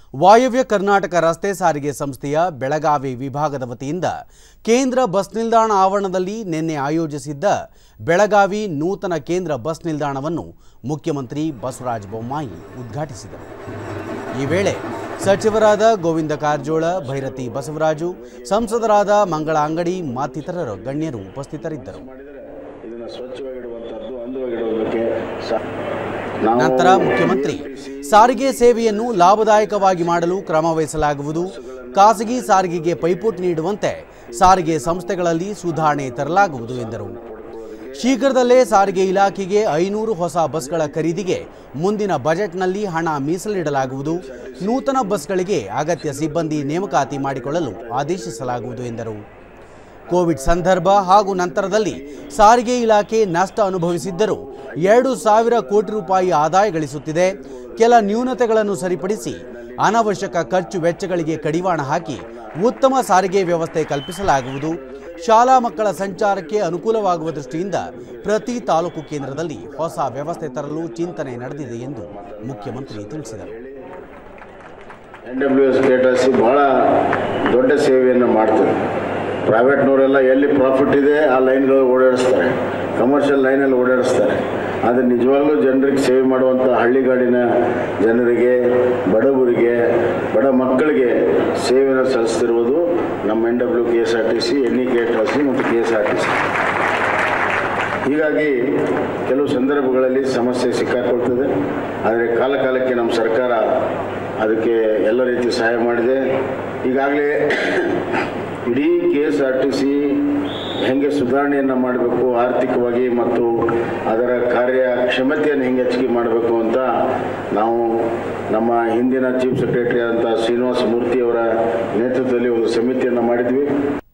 ವಾಯವ್ಯ ಕರ್ನಾಟಕ ರಸ್ತೆ ಸಾರಿಗೆ ಸಂಸ್ಥೆಯ ಬೆಳಗಾವಿ ವಿಭಾಗದ ವತಿಯಿಂದ ಕೇಂದ್ರ ಬಸ್ ನಿಲ್ದಾಣ ಆವರಣದಲ್ಲಿ ನಿನ್ನೆ ಆಯೋಜಿಸಿದ್ದ ಬೆಳಗಾವಿ ನೂತನ ಕೇಂದ್ರ ಬಸ್ ನಿಲ್ದಾಣವನ್ನು ಮುಖ್ಯಮಂತ್ರಿ ಬಸವರಾಜ ಬೊಮ್ಮಾಯಿ ಉದ್ಘಾಟಿಸಿದರು ಈ ವೇಳೆ ಸಚಿವರಾದ ಗೋವಿಂದ ಕಾರಜೋಳ ಭೈರತಿ ಬಸವರಾಜು ಸಂಸದರಾದ ಮಂಗಳ ಅಂಗಡಿ ಮತ್ತಿತರರು ಗಣ್ಯರು ಉಪಸ್ಥಿತರಿದ್ದರು ಇದನ್ನ ಸ್ವಚ್ಛವಾಗಿಡುವಂಥದ್ದು ಅಂದವಾಗಿಡುವುದಕ್ಕೆ ಸ- ನಾವು ನಂತರ ಮುಖ್ಯಮಂತ್ರಿ ಸಾರಿಗೆ ಸೇವೆಯನ್ನು ಲಾಭದಾಯಕವಾಗಿ ಮಾಡಲು ಕ್ರಮ ವಹಿಸಲಾಗುವುದು ಖಾಸಗಿ ಸಾರಿಗೆಗೆ ಪೈಪೋಟಿ ನೀಡುವಂತೆ ಸಾರಿಗೆ ಸಂಸ್ಥೆಗಳಲ್ಲಿ ಸುಧಾರಣೆ ತರಲಾಗುವುದು ಎಂದರು ಶೀಘ್ರದಲ್ಲೇ ಸಾರಿಗೆ ಇಲಾಖೆಗೆ ಐನೂರು ಹೊಸ ಬಸ್ಗಳ ಖರೀದಿಗೆ ಮುಂದಿನ ಬಜೆಟ್ನಲ್ಲಿ ಹಣ ಮೀಸಲಿಡಲಾಗುವುದು ನೂತನ ಬಸ್ಗಳಿಗೆ ಅಗತ್ಯ ಸಿಬ್ಬಂದಿ ನೇಮಕಾತಿ ಮಾಡಿಕೊಳ್ಳಲು ಆದೇಶಿಸಲಾಗುವುದು ಎಂದರು ಕೋವಿಡ್ ಸಂದರ್ಭ ಹಾಗೂ ನಂತರದಲ್ಲಿ ಸಾರಿಗೆ ಇಲಾಖೆ ನಷ್ಟ ಅನುಭವಿಸಿದ್ದರೂ ಎರಡು ಸಾವಿರ ಕೋಟಿ ರೂಪಾಯಿ ಆದಾಯ ಗಳಿಸುತ್ತಿದೆ ಕೆಲ ನ್ಯೂನತೆಗಳನ್ನು ಸರಿಪಡಿಸಿ ಅನವಶ್ಯಕ ಖರ್ಚು ವೆಚ್ಚಗಳಿಗೆ ಕಡಿವಾಣ ಹಾಕಿ ಉತ್ತಮ ಸಾರಿಗೆ ವ್ಯವಸ್ಥೆ ಕಲ್ಪಿಸಲಾಗುವುದು ಶಾಲಾ ಮಕ್ಕಳ ಸಂಚಾರಕ್ಕೆ ಅನುಕೂಲವಾಗುವ ದೃಷ್ಟಿಯಿಂದ ಪ್ರತಿ ತಾಲೂಕು ಕೇಂದ್ರದಲ್ಲಿ ಹೊಸ ವ್ಯವಸ್ಥೆ ತರಲು ಚಿಂತನೆ ನಡೆದಿದೆ ಎಂದು ಮುಖ್ಯಮಂತ್ರಿ ತಿಳಿಸಿದರು N W S K T C ಭಾಳ ದೊಡ್ಡ ಸೇವೆಯನ್ನು ಮಾಡ್ತದೆ ಪ್ರೈವೇಟ್ನವರೆಲ್ಲ ಎಲ್ಲಿ ಪ್ರಾಫಿಟ್ ಇದೆ ಆ ಲೈನ್ಗಳು ಓಡಾಡಿಸ್ತಾರೆ ಕಮರ್ಷಿಯಲ್ ಲೈನಲ್ಲಿ ಓಡಾಡಿಸ್ತಾರೆ ಆದರೆ ನಿಜವಾಗ್ಲೂ ಜನರಿಗೆ ಸೇವೆ ಮಾಡುವಂಥ ಹಳ್ಳಿಗಾಡಿನ ಜನರಿಗೆ ಬಡವರಿಗೆ ಬಡ ಮಕ್ಕಳಿಗೆ ಸೇವೆಯನ್ನು ಸಲ್ಲಿಸ್ತಿರುವುದು ನಮ್ಮ N W K S R T C N E K S R C ಮತ್ತು K S R T C ಹೀಗಾಗಿ ಕೆಲವು ಸಂದರ್ಭಗಳಲ್ಲಿ ಸಮಸ್ಯೆ ಸಿಕ್ಕಾಕೊಳ್ತದೆ ಆದರೆ ಕಾಲ ಕಾಲಕ್ಕೆ ನಮ್ಮ ಸರ್ಕಾರ ಅದಕ್ಕೆ ಎಲ್ಲ ರೀತಿ ಸಹಾಯ ಮಾಡಿದೆ ಈಗಾಗಲೇ ಇಡೀ K S R T C ಹೆಂಗೆ ಸುಧಾರಣೆಯನ್ನು ಮಾಡಬೇಕು ಆರ್ಥಿಕವಾಗಿ ಮತ್ತು ಅದರ ಕಾರ್ಯ ಕ್ಷಮತೆಯನ್ನು ಹೆಂಗೆ ಹೆಚ್ಚಿಗೆ ಮಾಡಬೇಕು ಅಂತ ನಾವು ನಮ್ಮ ಹಿಂದಿನ ಚೀಫ್ ಸೆಕ್ರೆಟರಿ ಆದಂಥ ಶ್ರೀನಿವಾಸ ಮೂರ್ತಿಯವರ ನೇತೃತ್ವದಲ್ಲಿ ಒಂದು ಸಮಿತಿಯನ್ನು ಮಾಡಿದ್ವಿ